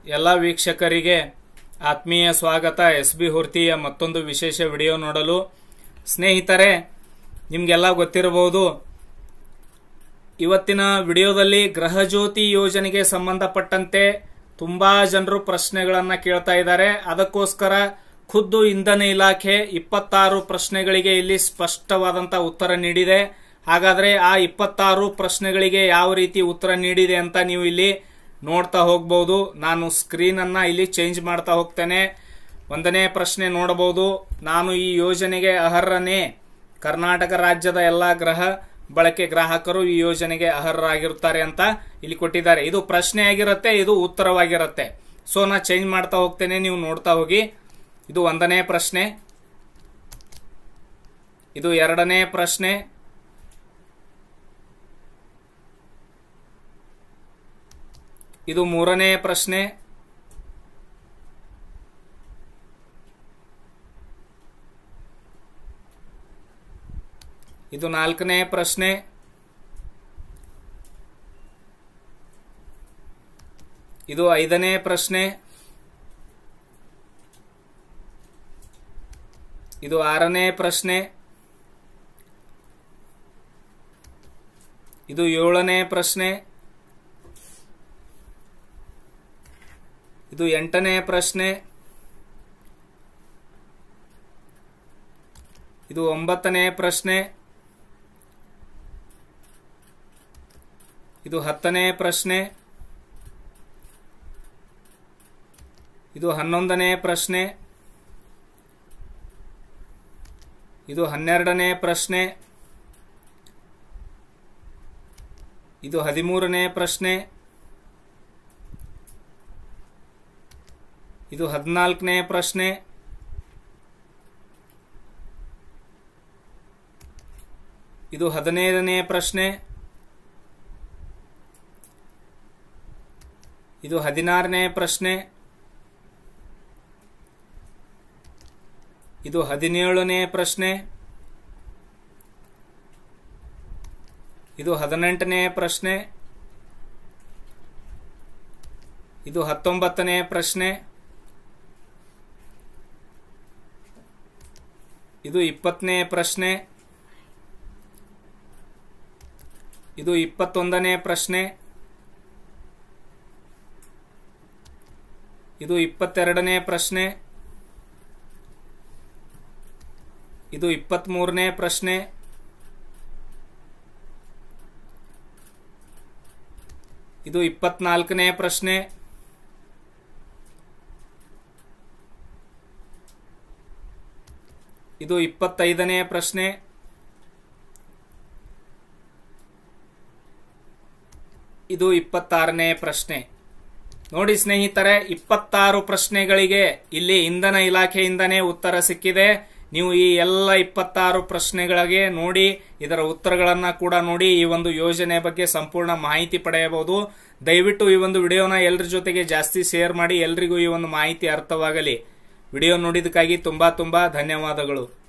ಎಲ್ಲ ವೀಕ್ಷಕರಿಗೆ ಆತ್ಮೀಯ ಸ್ವಾಗತ ಎಸ್ ಬಿ ಹುರ್ತಿಯ ಮತ್ತೊಂದು ವಿಶೇಷ ವಿಡಿಯೋ ನೋಡಲು ಸ್ನೇಹಿತರೆ ನಿಮಗೆಲ್ಲ ಗೊತ್ತಿರಬಹುದು ಇವತ್ತಿನ ವಿಡಿಯೋದಲ್ಲಿ ಗೃಹಜ್ಯೋತಿ ಯೋಜನೆಗೆ ಸಂಬಂಧಪಟ್ಟಂತೆ ತುಂಬಾ ಜನರು ಪ್ರಶ್ನೆಗಳನ್ನ ಕೇಳ್ತಾ ಇದ್ದಾರೆ ಅದಕ್ಕೋಸ್ಕರ ಖುದ್ದು ಇಂಧನ ಇಲಾಖೆ ಇಪ್ಪತ್ತಾರು ಪ್ರಶ್ನೆಗಳಿಗೆ ಇಲ್ಲಿ ಸ್ಪಷ್ಟವಾದಂತ ಉತ್ತರ ನೀಡಿದೆ ಹಾಗಾದ್ರೆ ಆ ಇಪ್ಪತ್ತಾರು ಪ್ರಶ್ನೆಗಳಿಗೆ ಯಾವ ರೀತಿ ಉತ್ತರ ನೀಡಿದೆ ಅಂತ ನೀವು ಇಲ್ಲಿ ನೋಡ್ತಾ ಹೋಗಬಹುದು ನಾನು ಸ್ಕ್ರೀನ್ ಅನ್ನ ಇಲ್ಲಿ ಚೇಂಜ್ ಮಾಡ್ತಾ ಹೋಗ್ತೇನೆ ಒಂದನೇ ಪ್ರಶ್ನೆ ನೋಡಬಹುದು ನಾನು ಈ ಯೋಜನೆಗೆ ಅರ್ಹನೇ ಕರ್ನಾಟಕ ರಾಜ್ಯದ ಎಲ್ಲಾ ಗೃಹ ಬಳಕೆ ಗ್ರಾಹಕರು ಈ ಯೋಜನೆಗೆ ಅರ್ಹರಾಗಿರುತ್ತಾರೆ ಅಂತ ಇಲ್ಲಿ ಕೊಟ್ಟಿದ್ದಾರೆ ಇದು ಪ್ರಶ್ನೆ ಆಗಿರುತ್ತೆ ಇದು ಉತ್ತರವಾಗಿರುತ್ತೆ ಸೊ ನಾ ಚೇಂಜ್ ಮಾಡ್ತಾ ಹೋಗ್ತೇನೆ ನೀವು ನೋಡ್ತಾ ಹೋಗಿ ಇದು ಒಂದನೇ ಪ್ರಶ್ನೆ ಇದು ಎರಡನೇ ಪ್ರಶ್ನೆ ಇದು ಮೂರನೇ ಪ್ರಶ್ನೆ ಇದು ನಾಲ್ಕನೇ ಪ್ರಶ್ನೆ ಇದು ಐದನೇ ಪ್ರಶ್ನೆ ಇದು ಆರನೇ ಪ್ರಶ್ನೆ ಇದು ಏಳನೇ ಪ್ರಶ್ನೆ ಇದು ಎಂಟನೇ ಪ್ರಶ್ನೆ ಇದು ಒಂಬತ್ತನೇ ಪ್ರಶ್ನೆ ಇದು ಹತ್ತನೇ ಪ್ರಶ್ನೆ ಇದು ಹನ್ನೊಂದನೇ ಪ್ರಶ್ನೆ ಇದು ಹನ್ನೆರಡನೇ ಪ್ರಶ್ನೆ ಇದು ಹದಿಮೂರನೇ ಪ್ರಶ್ನೆ ಇದು ಹದಿನಾಲ್ಕನೇ ಪ್ರಶ್ನೆ ಇದು ಹದಿನೈದನೇ ಪ್ರಶ್ನೆ ಇದು ಹದಿನಾರನೇ ಪ್ರಶ್ನೆ ಇದು ಹದಿನೇಳನೇ ಪ್ರಶ್ನೆ ಇದು ಹದಿನೆಂಟನೇ ಪ್ರಶ್ನೆ ಇದು ಹತ್ತೊಂಬತ್ತನೇ ಪ್ರಶ್ನೆ ಇದು ಇಪ್ಪತ್ತನೇ ಪ್ರಶ್ನೆ ಇದು ಇಪ್ಪತ್ತೊಂದನೇ ಪ್ರಶ್ನೆ ಇದು ಇಪ್ಪತ್ತೆರಡನೇ ಪ್ರಶ್ನೆ ಇದು ಇಪ್ಪತ್ತ್ಮೂರನೇ ಪ್ರಶ್ನೆ ಇದು ಇಪ್ಪತ್ನಾಲ್ಕನೇ ಪ್ರಶ್ನೆ ಇದು ಇಪ್ಪತ್ತೈದನೇ ಪ್ರಶ್ನೆ ಇದು ಇಪ್ಪತ್ತಾರನೇ ಪ್ರಶ್ನೆ ನೋಡಿ ಸ್ನೇಹಿತರೆ ಇಪ್ಪತ್ತಾರು ಪ್ರಶ್ನೆಗಳಿಗೆ ಇಲ್ಲಿ ಇಂಧನ ಇಲಾಖೆಯಿಂದನೇ ಉತ್ತರ ಸಿಕ್ಕಿದೆ ನೀವು ಈ ಎಲ್ಲ ಇಪ್ಪತ್ತಾರು ಪ್ರಶ್ನೆಗಳಿಗೆ ನೋಡಿ ಇದರ ಉತ್ತರಗಳನ್ನ ಕೂಡ ನೋಡಿ ಈ ಒಂದು ಯೋಜನೆ ಬಗ್ಗೆ ಸಂಪೂರ್ಣ ಮಾಹಿತಿ ಪಡೆಯಬಹುದು ದಯವಿಟ್ಟು ಈ ಒಂದು ವಿಡಿಯೋನ ಎಲ್ಲರ ಜೊತೆಗೆ ಜಾಸ್ತಿ ಶೇರ್ ಮಾಡಿ ಎಲ್ರಿಗೂ ಈ ಒಂದು ಮಾಹಿತಿ ಅರ್ಥವಾಗಲಿ ವಿಡಿಯೋ ನೋಡಿದಕ್ಕಾಗಿ ತುಂಬಾ ತುಂಬಾ ಧನ್ಯವಾದಗಳು